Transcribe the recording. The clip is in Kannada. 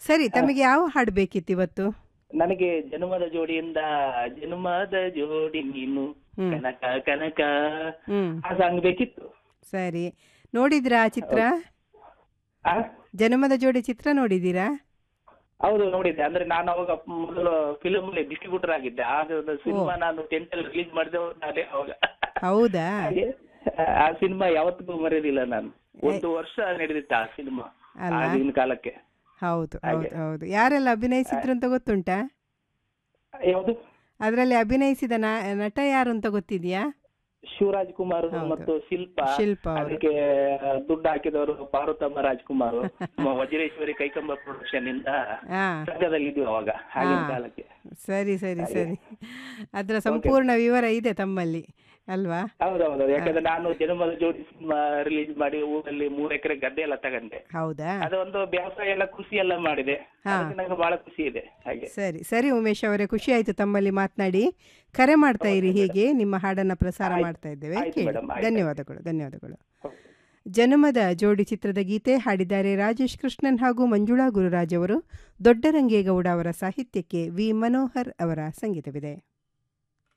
ಸರಿ ತಮಗೆ ಯಾವ ಹಾಡು ಬೇಕಿತ್ತು ಇವತ್ತು ನನಗೆ ಜನ್ಮದ ಜೋಡಿಯಿಂದ ಜನ್ಮದ ಜೋಡಿ ನೀನು ಹ್ಮ್. ಕನಕ ಕನಕ ಹ್ಮ್ ಆ ಸಾಂಗ್ ಬೇಕಿತ್ತು ಸರಿ ನೋಡಿದ್ರಾ ಆ ಚಿತ್ರ ಆ? ಜನ್ಮದ ಜೋಡಿ ಚಿತ್ರ ನೋಡಿದ್ದೀರಾ ಹೌದು ನೋಡಿದ್ದೆ ಅಂದ್ರೆ ನಾನು ಅವಾಗ ಮೊದಲು ಫಿಲ್ಮ್ ಅಲ್ಲಿ ಡಿಸ್ಟ್ರಿಬ್ಯೂಟರ್ ಆಗಿದ್ದೆ ಆಗ ಸಿನಿಮಾ ನಾನು ಟೆಂತ್ ಅಲ್ಲಿ ರಿಲೀಸ್ ಮಾಡಿದೆ ನಾನೇ ಅವಾಗ ಹೌದಾ ಹಾಗೆ ಆ ಸಿನಿಮಾ ಯಾವತ್ತಿಗೂ ಮರೆಯೋದಿಲ್ಲ ನಾನು ಒಂದು ವರ್ಷ ನಡೆದಿತ್ತು ಆ ಸಿನಿಮಾ ಅಲ್ಲ? ಆಗಿನ ಕಾಲಕ್ಕೆ ಹೌದು ಹೌದು ಹಾಗೆ. ಹೌದು ಯಾರೆಲ್ಲ ಅಭಿನಯಿಸಿದ್ರು ಅಂತ ಗೊತ್ತುಂಟಾ ಯಾವುದು ಅದರಲ್ಲಿ ಅಭಿನಯಿಸಿದ ನ- ನಟ ಯಾರು ಅಂತ ಗೊತ್ತಿದ್ಯಾ ಶಿವರಾಜ್ ಕುಮಾರ್ ಹೌದು. ಮತ್ತು ಶಿಲ್ಪ ಶಿಲ್ಪ ಅವರು ಅದಕ್ಕೆ ದುಡ್ಡು ಹಾಕಿದವರು ಪಾರ್ವತಮ್ಮ ರಾಜ್ಕುಮಾರ್ ನಮ್ಮ ವಜ್ರೇಶ್ವರಿ ಕೈಕಂಬ ಪ್ರೊಡಕ್ಷನ್ ಇಂದ ಹಾ ಸಂಘದಲ್ಲಿ ಇದ್ವಿ ಅವಾಗ ಆಗಿನ ಹಾ. ಕಾಲಕ್ಕೆ ಸರಿ ಸರಿ ಹಾಗೆ. ಸರಿ ಅದರ ಸಂಪೂರ್ಣ ವಿವರ ಇದೆ ತಮ್ಮಲ್ಲಿ ಅಲ್ವಾ ಹೌದೌದು ಯಾಕಂದ್ರೆ ನಾನು ಜನ್ಮದ ಜೋಡಿ ಸಿನಿಮಾ ರಿಲೀಸ್ ಮಾಡಿ ಊರಲ್ಲಿ ಮೂರ್ ಎಕರೆ ಗದ್ದೆ ಎಲ್ಲ ತಗಂಡೆ ಹೌದಾ ಅದೊಂದು ವ್ಯವಸಾಯ ಎಲ್ಲ ಕೃಷಿ ಎಲ್ಲ ಮಾಡಿದೆ ಹಾ. ಅದಕ್ಕೆ ನಂಗೆ ಬಹಳ ಖುಷಿ ಇದೆ ಹಾಗೆ ಸರಿ ಸರಿ ಉಮೇಶ್ ಅವರೇ ಖುಷಿ ಆಯ್ತು ತಮ್ಮಲ್ಲಿ ಮಾತನಾಡಿ ಕರೆ ಮಾಡ್ತಾ ಇರಿ ಹೀಗೆ ನಿಮ್ಮ ಹಾಡನ್ನ ಪ್ರಸಾರ ಆಯ್ತು. ಮಾಡ್ತಾ ಇದ್ದೇವೆ ಆಯ್ತು ಕೇಳಿ ಮೇಡಮ್, ಆಯ್ತು. ಧನ್ಯವಾದಗಳು ಧನ್ಯವಾದಗಳು ಜನ್ಮದ ಜೋಡಿ ಚಿತ್ರದ ಗೀತೆ ಹಾಡಿದ್ದಾರೆ ರಾಜೇಶ್ ಕೃಷ್ಣನ್ ಹಾಗೂ ಮಂಜುಳಾ ಗುರುರಾಜ್ ಅವರು ದೊಡ್ಡರಂಗೇಗೌಡ ಅವರ ಸಾಹಿತ್ಯಕ್ಕೆ ವಿ ಮನೋಹರ್ ಅವರ ಸಂಗೀತವಿದೆ